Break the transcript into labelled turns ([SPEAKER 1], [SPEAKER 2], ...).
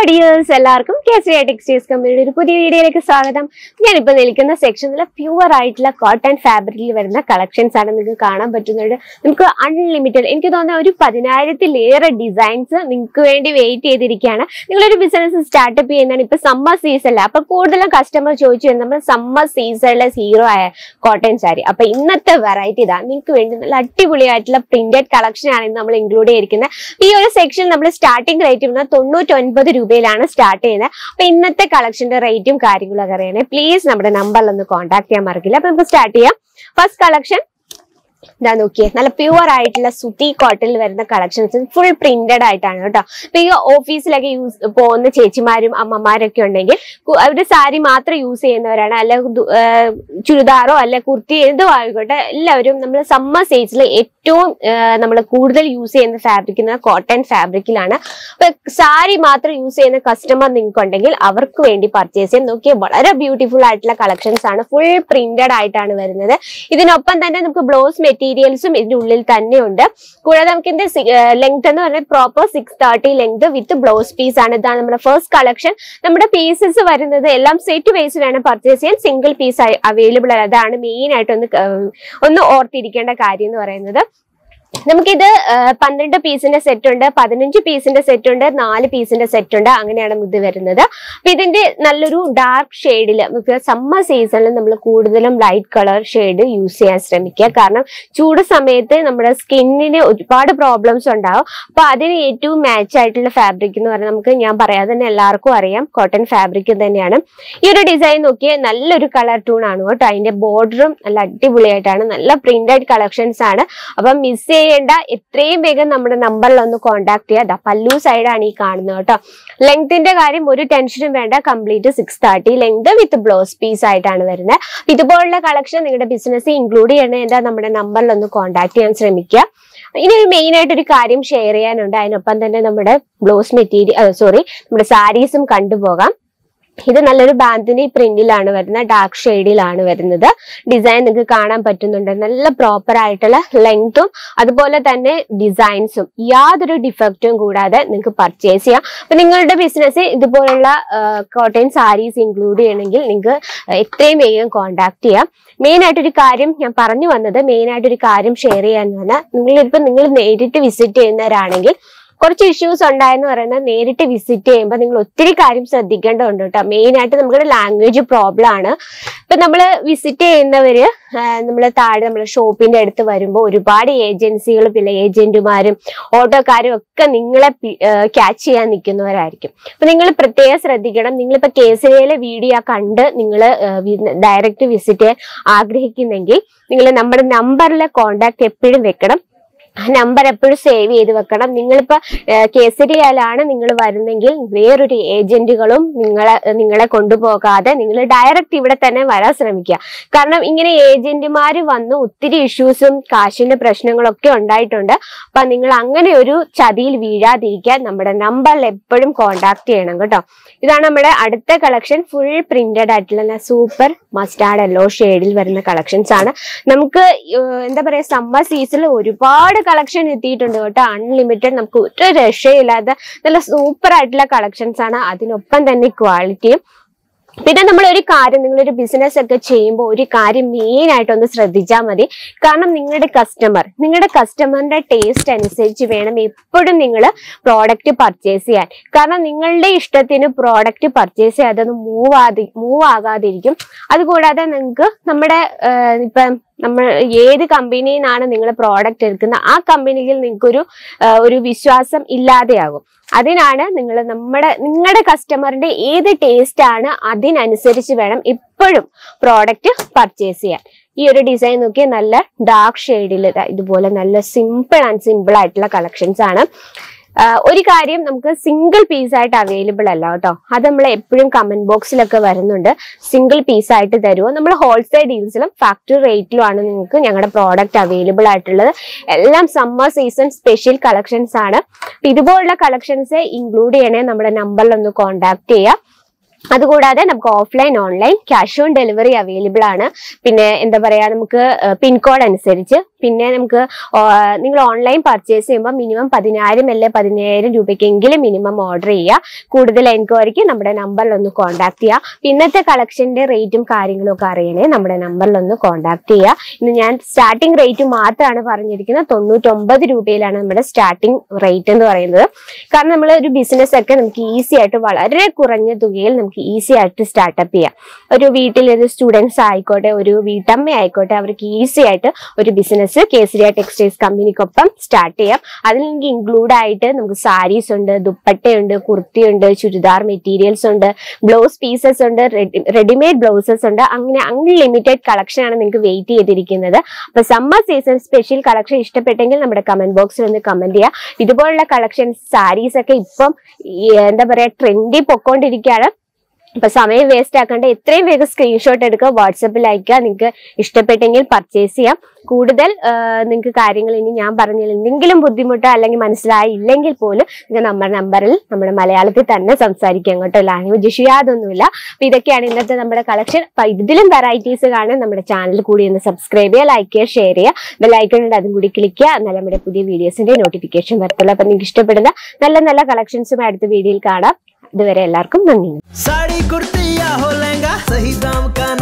[SPEAKER 1] dears എല്ലാവർക്കും K C I textiles കമ്പനിയുടെ ഒരു പുതിയ വീഡിയോയിലേക്ക് സ്വാഗതം ഞാനിപ്പോൾ നിൽക്കുന്ന സെക്ഷനിൽ പ്യുവർ ആയിട്ടുള്ള കോട്ടൺ ഫാബ്രിക്കിൽ വരുന്ന കളക്ഷൻസ് ആണ് നിങ്ങൾക്ക് കാണാൻ പറ്റുന്നത് നമുക്ക് അൺലിമിറ്റഡ് എനിക്ക് തോന്നുന്ന ഒരു പതിനായിരത്തിലേറെ ഡിസൈൻസ് നിങ്ങൾക്ക് വേണ്ടി വെയിറ്റ് ചെയ്തിരിക്കുകയാണ് നിങ്ങളൊരു ബിസിനസ് സ്റ്റാർട്ടപ്പ് ചെയ്യുന്നതാണ് ഇപ്പൊ സമ്മർ സീസണില്ല അപ്പൊ കൂടുതലും കസ്റ്റമർ ചോദിച്ചു വരുന്നത് നമ്മൾ സമ്മർ സീസണിലെ സീറോ ആയ കോട്ടൺ സാരി അപ്പൊ ഇന്നത്തെ വെറൈറ്റി ഇതാ നിങ്ങൾക്ക് വേണ്ടി നല്ല അടിപൊളിയായിട്ടുള്ള പ്രിന്റഡ് കളക്ഷൻ ആണ് ഇന്ന് നമ്മൾ ഇൻക്ലൂഡ് ചെയ്തിരിക്കുന്നത് ഈ ഒരു സെക്ഷൻ നമ്മൾ സ്റ്റാർട്ടിംഗ് റേറ്റ് വരുന്നത് തൊണ്ണൂറ്റൊൻപത് രൂപയിലാണ് സ്റ്റാർട്ട് ചെയ്യുന്നത് അപ്പൊ ഇന്നത്തെ കളക്ഷന്റെ റേറ്റും കാര്യങ്ങളൊക്കെ അറിയണേ പ്ലീസ് നമ്മുടെ നമ്പറിൽ ഒന്ന് കോൺടാക്ട് ചെയ്യാൻ മറക്കില്ല അപ്പൊ നമുക്ക് സ്റ്റാർട്ട് ചെയ്യാം ഫസ്റ്റ് കളക്ഷൻ ഇതാ നോക്കിയേ നല്ല പ്യുവർ ആയിട്ടുള്ള സുതി കോട്ടണിൽ വരുന്ന കളക്ഷൻസ് ഫുൾ പ്രിന്റഡ് ആയിട്ടാണ് കേട്ടോ ഇപ്പൊ ഈ ഓഫീസിലൊക്കെ യൂസ് പോകുന്ന ചേച്ചിമാരും അമ്മമാരൊക്കെ ഉണ്ടെങ്കിൽ കു- അവര് സാരി മാത്രം യൂസ് ചെയ്യുന്നവരാണ് അല്ല ദു- ആ, ചുരിദാറോ അല്ല കുർത്തി എന്തോ ആയിക്കോട്ടെ എല്ലാവരും നമ്മൾ സമ്മർ സൈസിൽ ഏറ്റവും നമ്മൾ കൂടുതൽ യൂസ് ചെയ്യുന്ന ഫാബ്രിക് കോട്ടൺ ഫാബ്രിക്കിലാണ് അപ്പൊ സാരി മാത്രം യൂസ് ചെയ്യുന്ന കസ്റ്റമർ നിങ്ങൾക്ക് ഉണ്ടെങ്കിൽ അവർക്ക് വേണ്ടി പർച്ചേസ് ചെയ്യാം നോക്കിയാൽ വളരെ ബ്യൂട്ടിഫുൾ ആയിട്ടുള്ള കളക്ഷൻസ് ആണ് ഫുൾ പ്രിന്റഡ് ആയിട്ടാണ് വരുന്നത് ഇതിനൊപ്പം തന്നെ നമുക്ക് ബ്ലൗസ് മെറ്റീരിയൽസും ഇതിന്റെ ഉള്ളിൽ തന്നെ ഉണ്ട് കൂടാതെ നമുക്ക് ഇതിന്റെ ലെങ്ത് എന്ന് പറഞ്ഞാൽ proper six thirty length with blouse piece ആണ് ഇതാണ് നമ്മുടെ ഫസ്റ്റ് കളക്ഷൻ നമ്മുടെ പീസസ് വരുന്നത് എല്ലാം സെറ്റ് വൈസ് വേണം പർച്ചേസ് ചെയ്യാൻ സിംഗിൾ പീസ് അവൈലബിൾ ആണ് അതാണ് മെയിൻ ആയിട്ട് ഒന്ന് ക- ഒന്ന് ഓർത്തിരിക്കേണ്ട കാര്യം എന്ന് പറയുന്നത് നമുക്കിത് ആ, പന്ത്രണ്ട് പീസിന്റെ സെറ്റ് ഉണ്ട് പതിനഞ്ച് പീസിന്റെ സെറ്റ് ഉണ്ട് നാല് പീസിന്റെ സെറ്റ് ഉണ്ട് അങ്ങനെയാണ് ഇത് വരുന്നത് അപ്പൊ ഇതിന്റെ നല്ലൊരു ഡാർക്ക് ഷെയ്ഡിൽ നമുക്ക് സമ്മർ സീസണിൽ നമ്മൾ കൂടുതലും ലൈറ്റ് കളർ ഷെയ്ഡ് യൂസ് ചെയ്യാൻ ശ്രമിക്കുക കാരണം ചൂട് സമയത്ത് നമ്മുടെ സ്കിന്നിന് ഒരുപാട് പ്രോബ്ലംസ് ഉണ്ടാവും അപ്പൊ അതിന് ഏറ്റവും മാച്ച് ആയിട്ടുള്ള ഫാബ്രിക് എന്ന് പറഞ്ഞാൽ നമുക്ക് ഞാൻ പറയാതെ തന്നെ എല്ലാവർക്കും അറിയാം കോട്ടൺ ഫാബ്രിക് തന്നെയാണ് ഈ ഒരു ഡിസൈൻ നോക്കിയാൽ നല്ലൊരു കളർ ടൂൺ ആണ് കേട്ടോ അതിന്റെ ബോർഡറും നല്ല അടിപൊളിയായിട്ടാണ് നല്ല പ്രിന്റഡ് കളക്ഷൻസ് ആണ് അപ്പം മിസ് ചെയ്യേണ്ട എത്രയും വേഗം നമ്മുടെ നമ്പറിൽ ഒന്ന് കോൺടാക്ട് ചെയ്യുക ദാ പല്ലു സൈഡാണ് ഈ കാണുന്നത് കേട്ടോ ലെങ്ത്തിന്റെ കാര്യം ഒരു ടെൻഷനും വേണ്ട complete six thirty length with blouse piece ആയിട്ടാണ് വരുന്നത് അപ്പൊ ഇതുപോലുള്ള കളക്ഷൻ നിങ്ങളുടെ ബിസിനസ് ഇൻക്ലൂഡ് ചെയ്യണമെങ്കിൽ നമ്മുടെ നമ്പറിൽ ഒന്ന് കോൺടാക്ട് ചെയ്യാൻ ശ്രമിക്കുക ഇനി ഒരു മെയിൻ ആയിട്ട് ഒരു കാര്യം ഷെയർ ചെയ്യാനുണ്ട് അതിനൊപ്പം തന്നെ നമ്മുടെ ബ്ലൗസ് മെറ്റീരിയൽ സോറി നമ്മുടെ സാരീസും കണ്ടുപോകാം ഇത് നല്ലൊരു ബാന്തിനി പ്രിന്റിലാണ് വരുന്നത് ഡാർക്ക് ഷെയ്ഡിലാണ് വരുന്നത് ഡിസൈൻ നിങ്ങൾക്ക് കാണാൻ പറ്റുന്നുണ്ട് നല്ല പ്രോപ്പർ ആയിട്ടുള്ള ലെങ്തും അതുപോലെ തന്നെ ഡിസൈൻസും യാതൊരു ഡിഫക്റ്റും കൂടാതെ നിങ്ങൾക്ക് പർച്ചേസ് ചെയ്യാം അപ്പൊ നിങ്ങളുടെ ബിസിനസ് ഇതുപോലുള്ള കോട്ടൺ സാരീസ് ഇൻക്ലൂഡ് ചെയ്യണമെങ്കിൽ നിങ്ങൾക്ക് എത്രയും വേഗം കോൺടാക്ട് ചെയ്യാം മെയിൻ ആയിട്ടൊരു കാര്യം ഞാൻ പറഞ്ഞു വന്നത് മെയിൻ ആയിട്ടൊരു കാര്യം ഷെയർ ചെയ്യാൻ പറഞ്ഞാൽ നിങ്ങളിപ്പോ നിങ്ങൾ നേരിട്ട് വിസിറ്റ് ചെയ്യുന്നവരാണെങ്കിൽ കുറച്ച് ഇഷ്യൂസ് ഉണ്ടായെന്ന് പറയുന്നത് നേരിട്ട് വിസിറ്റ് ചെയ്യുമ്പോൾ നിങ്ങൾ ഒത്തിരി കാര്യം ശ്രദ്ധിക്കേണ്ടതുണ്ട് കേട്ടോ മെയിൻ ആയിട്ട് നമ്മുടെ ലാംഗ്വേജ് പ്രോബ്ലം ആണ് ഇപ്പൊ നമ്മൾ വിസിറ്റ് ചെയ്യുന്നവര് നമ്മൾ താഴെ നമ്മുടെ ഷോപ്പിന്റെ അടുത്ത് വരുമ്പോൾ ഒരുപാട് ഏജൻസികൾ പിന്നെ ഏജന്റുമാരും ഓട്ടോക്കാരും ഒക്കെ നിങ്ങളെ ക്യാച്ച് ചെയ്യാൻ നിൽക്കുന്നവരായിരിക്കും അപ്പൊ നിങ്ങൾ പ്രത്യേകം ശ്രദ്ധിക്കണം നിങ്ങളിപ്പോ കേസരിയിലെ വീഡിയോ കണ്ട് നിങ്ങൾ ഡയറക്റ്റ് വിസിറ്റ് ചെയ്യാൻ ആഗ്രഹിക്കുന്നെങ്കിൽ നിങ്ങൾ നമ്മുടെ നമ്പറിലെ കോണ്ടാക്ട് എപ്പോഴും വെക്കണം ആ നമ്പർ എപ്പോഴും സേവ് ചെയ്ത് വെക്കണം നിങ്ങളിപ്പോ കേസരിയാലാണ് നിങ്ങൾ വരുന്നെങ്കിൽ വേറൊരു ഏജന്റുകളും നിങ്ങളെ നിങ്ങളെ കൊണ്ടുപോകാതെ നിങ്ങൾ ഡയറക്റ്റ് ഇവിടെ തന്നെ വരാൻ ശ്രമിക്കുക കാരണം ഇങ്ങനെ ഏജന്റുമാർ വന്ന് ഒത്തിരി ഇഷ്യൂസും കാശിന്റെ പ്രശ്നങ്ങളൊക്കെ ഉണ്ടായിട്ടുണ്ട് അപ്പൊ നിങ്ങൾ അങ്ങനെ ഒരു ചതിയിൽ വീഴാതിരിക്കാൻ നമ്മുടെ നമ്പറിൽ എപ്പോഴും കോണ്ടാക്ട് ചെയ്യണം കേട്ടോ ഇതാണ് നമ്മുടെ അടുത്ത കളക്ഷൻ ഫുൾ പ്രിന്റഡ് ആയിട്ടുള്ള സൂപ്പർ മസ്റ്റാർഡ് യെല്ലോ ഷെയ്ഡിൽ വരുന്ന കളക്ഷൻസ് ആണ് നമുക്ക് ഏഹ് എന്താ പറയാ സമ്മർ സീസണിൽ ഒരുപാട് കളക്ഷൻ എത്തിയിട്ടുണ്ട് കേട്ടോ അൺലിമിറ്റഡ് നമുക്ക് ഒരു രക്ഷയില്ലാതെ നല്ല സൂപ്പർ ആയിട്ടുള്ള കളക്ഷൻസ് ആണ് അതിനൊപ്പം തന്നെ ക്വാളിറ്റിയും പിന്നെ നമ്മൾ ഒരു കാര്യം നിങ്ങളൊരു ബിസിനസ് ഒക്കെ ചെയ്യുമ്പോൾ ഒരു കാര്യം മെയിൻ ആയിട്ടൊന്ന് ശ്രദ്ധിച്ചാൽ മതി കാരണം നിങ്ങളുടെ കസ്റ്റമർ നിങ്ങളുടെ കസ്റ്റമറിന്റെ ടേസ്റ്റ് അനുസരിച്ച് വേണം എപ്പോഴും നിങ്ങൾ പ്രോഡക്റ്റ് പർച്ചേസ് ചെയ്യാൻ കാരണം നിങ്ങളുടെ ഇഷ്ടത്തിന് പ്രോഡക്റ്റ് പർച്ചേസ് ചെയ്യാതെ മൂവ് ആതി മൂവ് ആകാതിരിക്കും അതുകൂടാതെ നിങ്ങൾക്ക് നമ്മുടെ ആഹ് ഇപ്പം നമ്മൾ ഏത് കമ്പനിയിൽ നിന്നാണ് നിങ്ങൾ പ്രോഡക്റ്റ് എടുക്കുന്നത് ആ കമ്പനിയിൽ നിങ്ങൾക്കൊരു ആഹ് ഒരു വിശ്വാസം ഇല്ലാതെയാകും അതിനാണ് നിങ്ങൾ നമ്മുടെ നിങ്ങളുടെ കസ്റ്റമറിന്റെ ഏത് ടേസ്റ്റ് ആണ് അതിനനുസരിച്ച് വേണം എപ്പോഴും പ്രോഡക്റ്റ് പർച്ചേസ് ചെയ്യാൻ ഈ ഒരു ഡിസൈൻ നോക്കി നല്ല ഡാർക്ക് ഷെയ്ഡിൽ ഇതുപോലെ നല്ല സിമ്പിൾ ആൻഡ് സിമ്പിൾ ആയിട്ടുള്ള കളക്ഷൻസ് ആണ് ആഹ് ഒരു കാര്യം നമുക്ക് സിംഗിൾ പീസ് ആയിട്ട് അവൈലബിൾ അല്ല കേട്ടോ അത് നമ്മൾ എപ്പോഴും കമന്റ് ബോക്സിലൊക്കെ വരുന്നുണ്ട് സിംഗിൾ പീസ് ആയിട്ട് തരുമോ നമ്മൾ ഹോൾസെയിൽ ഡീൽസിലും ഫാക്ടറി റേറ്റിലുമാണ് നിങ്ങൾക്ക് ഞങ്ങളുടെ പ്രോഡക്റ്റ് അവൈലബിൾ ആയിട്ടുള്ളത് എല്ലാം സമ്മർ സീസൺ സ്പെഷ്യൽ കളക്ഷൻസ് ആണ് അപ്പൊ ഇതുപോലുള്ള കളക്ഷൻസ് ഇൻക്ലൂഡ് ചെയ്യണേ നമ്മുടെ നമ്പറിൽ ഒന്ന് കോൺടാക്ട് ചെയ്യുക അതുകൂടാതെ നമുക്ക് offline online cash on delivery available ആണ് പിന്നെ എന്താ പറയാ നമുക്ക് പിൻകോഡ് അനുസരിച്ച് പിന്നെ നമുക്ക് ആ, നിങ്ങൾ ഓൺലൈൻ പർച്ചേസ് ചെയ്യുമ്പോൾ മിനിമം പതിനായിരം അല്ലെ പതിനായിരം രൂപയ്ക്കെങ്കിലും മിനിമം ഓർഡർ ചെയ്യുക കൂടുതൽ എൻക്വയറിക്ക് നമ്മുടെ നമ്പറിൽ ഒന്ന് കോൺടാക്ട് ചെയ്യുക ഇന്നത്തെ കളക്ഷന്റെ റേറ്റും കാര്യങ്ങളും ഒക്കെ അറിയണേ നമ്മുടെ നമ്പറിൽ ഒന്ന് കോൺടാക്ട് ചെയ്യുക ഇന്ന് ഞാൻ സ്റ്റാർട്ടിംഗ് റേറ്റ് മാത്രമാണ് പറഞ്ഞിരിക്കുന്നത് തൊണ്ണൂറ്റൊമ്പത് രൂപയിലാണ് നമ്മുടെ സ്റ്റാർട്ടിംഗ് റേറ്റ് എന്ന് പറയുന്നത് കാരണം നമ്മൾ ഒരു ബിസിനസ് ഒക്കെ നമുക്ക് ഈസി ആയിട്ട് വളരെ കുറഞ്ഞ തുകയിൽ നമുക്ക് ഈസി ആയിട്ട് സ്റ്റാർട്ടപ്പ് ചെയ്യാം ഒരു വീട്ടിലൊരു സ്റ്റുഡൻസ് ആയിക്കോട്ടെ ഒരു വീട്ടമ്മ ആയിക്കോട്ടെ അവർക്ക് ഈസി ആയിട്ട് ഒരു ബിസിനസ് കേസരിയ ടെക്സ്റ്റൈൽസ് കമ്പനിക്കൊപ്പം സ്റ്റാർട്ട് ചെയ്യാം അതിൽ നമുക്ക് ഇൻക്ലൂഡ് ആയിട്ട് നമുക്ക് സാരീസ് ഉണ്ട് ദുപ്പട്ടയുണ്ട് കുർത്തിയുണ്ട് ചുരിദാർ മെറ്റീരിയൽസ് ഉണ്ട് ബ്ലൗസ് പീസസ് ഉണ്ട് റെഡിമെയ്ഡ് ബ്ലൗസസ് ഉണ്ട് അങ്ങനെ അൺലിമിറ്റഡ് കളക്ഷൻ ആണ് നിങ്ങൾക്ക് വെയിറ്റ് ചെയ്തിരിക്കുന്നത് അപ്പൊ സമ്മർ സീസൺ സ്പെഷ്യൽ കളക്ഷൻ ഇഷ്ടപ്പെട്ടെങ്കിൽ നമ്മുടെ കമന്റ് ബോക്സിൽ ഒന്ന് കമന്റ് ചെയ്യുക ഇതുപോലുള്ള കളക്ഷൻസ് സാരീസ് ഒക്കെ ഇപ്പം ഈ, എന്താ പറയാ ട്രെൻഡി പൊക്കോണ്ടിരിക്കുകയാണ് അപ്പൊ സമയം വേസ്റ്റ് ആക്കേണ്ട എത്രയും വേഗം സ്ക്രീൻഷോട്ട് എടുക്കുക വാട്സപ്പിൽ അയക്കുക നിങ്ങൾക്ക് ഇഷ്ടപ്പെട്ടെങ്കിൽ പർച്ചേസ് ചെയ്യാം കൂടുതൽ നിങ്ങൾക്ക് കാര്യങ്ങൾ ഇനി ഞാൻ പറഞ്ഞതിൽ എന്തെങ്കിലും ബുദ്ധിമുട്ടോ അല്ലെങ്കിൽ മനസ്സിലായില്ലെങ്കിൽ പോലും നിങ്ങൾക്ക് നമ്മുടെ നമ്പറിൽ നമ്മുടെ മലയാളത്തിൽ തന്നെ സംസാരിക്കാം കേട്ടോ ലാംഗ്വേജ് ഇഷ്യൂ യാതൊന്നുമില്ല അപ്പൊ ഇതൊക്കെയാണ് ഇന്നത്തെ നമ്മുടെ കളക്ഷൻ അപ്പൊ ഇതിലും വെറൈറ്റീസ് കാണാൻ നമ്മുടെ ചാനൽ കൂടി ഒന്ന് സബ്സ്ക്രൈബ് ചെയ്യുക ലൈക്ക് ചെയ്യുക ഷെയർ ചെയ്യുക ബെല്ലൈക്കൺ ഉണ്ട് അതും കൂടി ക്ലിക്ക് ചെയ്യുക എന്നാൽ നമ്മുടെ പുതിയ വീഡിയോസിന്റെ നോട്ടിഫിക്കേഷൻ വരത്തുള്ളൂ അപ്പൊ നിങ്ങൾക്ക് ഇഷ്ടപ്പെടുന്ന നല്ല നല്ല കളക്ഷൻസും അടുത്ത വീഡിയോയിൽ കാണാം ഇതുവരെ എല്ലാവർക്കും നന്ദി
[SPEAKER 2] साड़ी कुर्ती या हो लहंगा सही दाम का